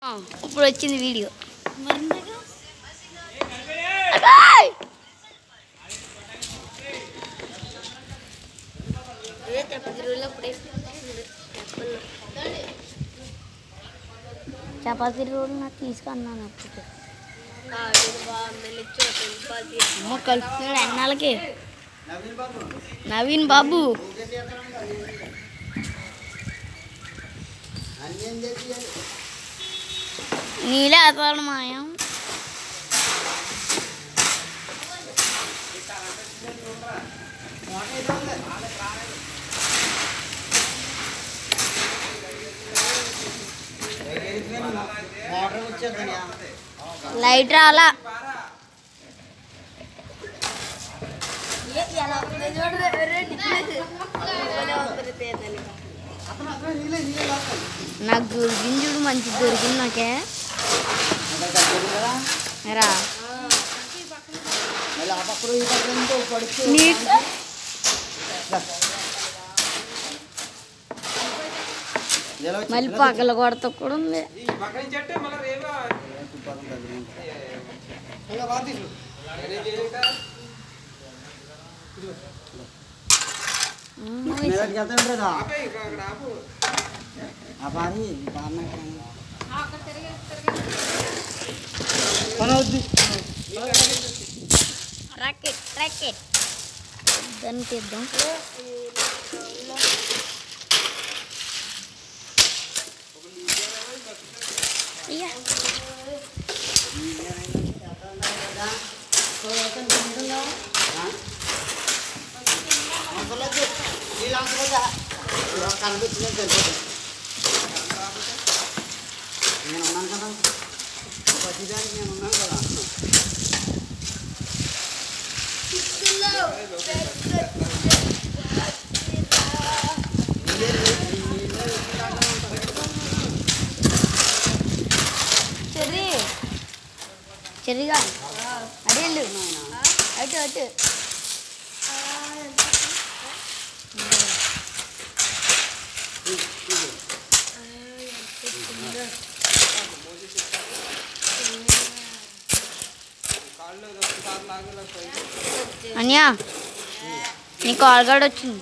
ఇప్పుడు వచ్చింది వీడియో చపాతీ రోడ్లు నాకు తీసుకున్నాను అప్పుడు అమ్మ కలుపుతున్నాడు అన్నాళ్ళకి నవీన్ బాబు నీలే అతను మాయం మోటార్ వచ్చేద్దా లైట్ రాలా నాకు దొరికింది చూడు మంచి దొరికింది నాకే రా మళ్ళీ ఆ పక్కన ఈ పక్కన ఇంకో పడుతూ నీట్ ఇలా వచ్చి మళ్ళీ పగల కొడత కూడా ఉంది ఇంకా బాగా తీసు మీదకి వెళ్తాను లేదా ఆ పారి బాగా పని అవుద్ది రాకెట్ రాకెట్ దానికి ఇద్దాం అయ్యా నీళ్ళు అవసరం లేదా కనిపించినట్టు తెలియదు నేను ఉన్నాను కదా ప్రతిదానికి నేను ఉన్నాను కదా చెర్రీ చెర్రీగా అడేళ్ళు అటు అటు అన్యా నీ కాల్ కార్డ్ వచ్చింది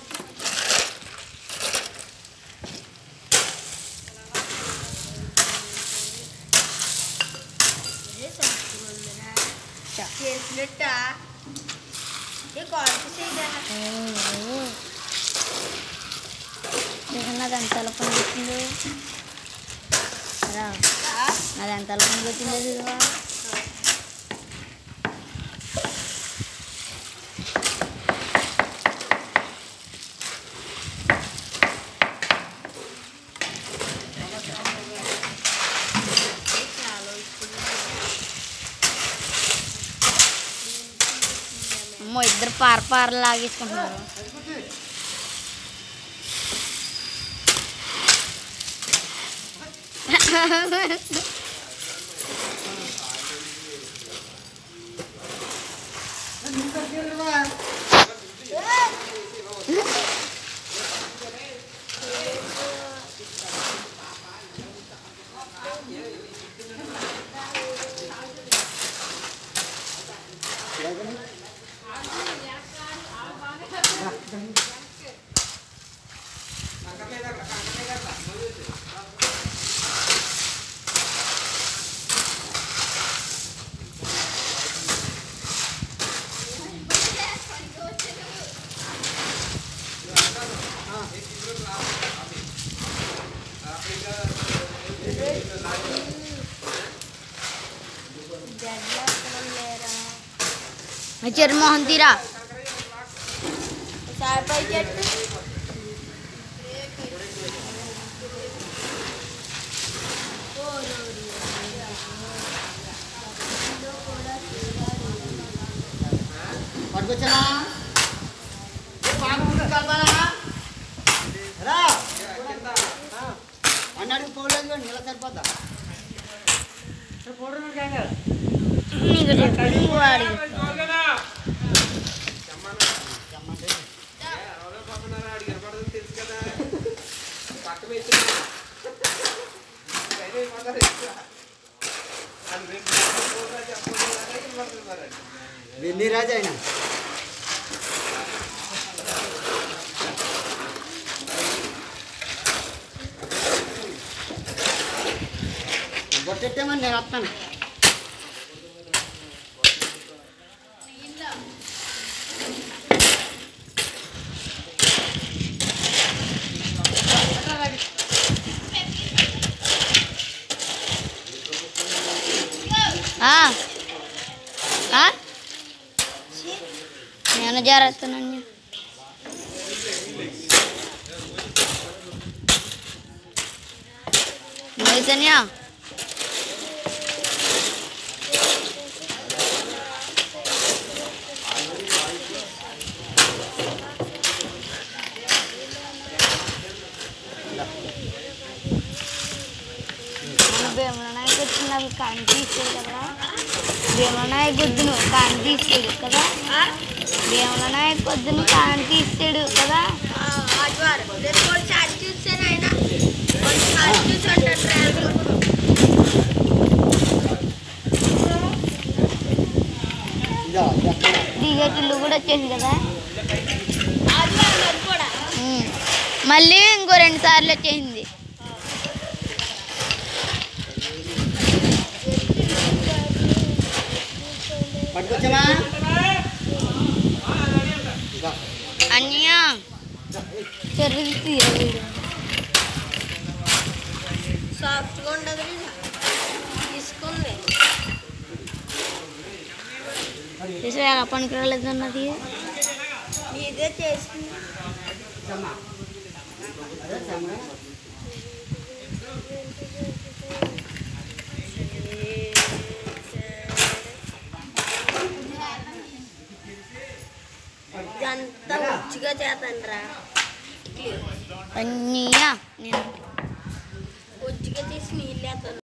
నాది ఎంత పని వచ్చింది రా నాది ఎంత పని వచ్చిందో చూడవా అమ్మో ఇద్దరు పార పార లాగేసుకుంటున్నారు చర్మోహన్ తీరా పట్టుకొచ్చానా బాగుంటుంది కలపాలా రా అన్నాడు పోలేదు కానీ నెల సరిపోద్దా నీకు చెప్పు వాడికి పక్కన వెళ్ళి రాజు ఆయన బొట్టెట్టేమని నేను వస్తాను ఆ. ఆ? నేను జారేస్తున్నాను చైతన్య మన భీమల నాయకు వచ్చిన నాకు కాని తీసుకోడు కదా భీమల నాయకు వద్దును కాని తీసుకోడు కదా భీమల నాయకు వద్దును కాని తీస్తాడు కదా ఇదా ఎక్కడ దిగేటిల్లు కూడా వచ్చేసి కదా ఉమ్. మళ్ళీ ఇంకో రెండు సార్లు వచ్చేసింది పట్టుకొచ్చామా ఇదా అన్నయ్య చెర్రీ తీయడు సాఫ్ట్గా ఉండదు తీసుకుంది చూసా ఎలా పనికి అన్నది ఇదే చేసింది అదే సమయం ఇదంతా మంచిగా చేస్తాను రా అన్నయ్య నేను మంచిగా చేసి నీళ్ళు వేస్తాను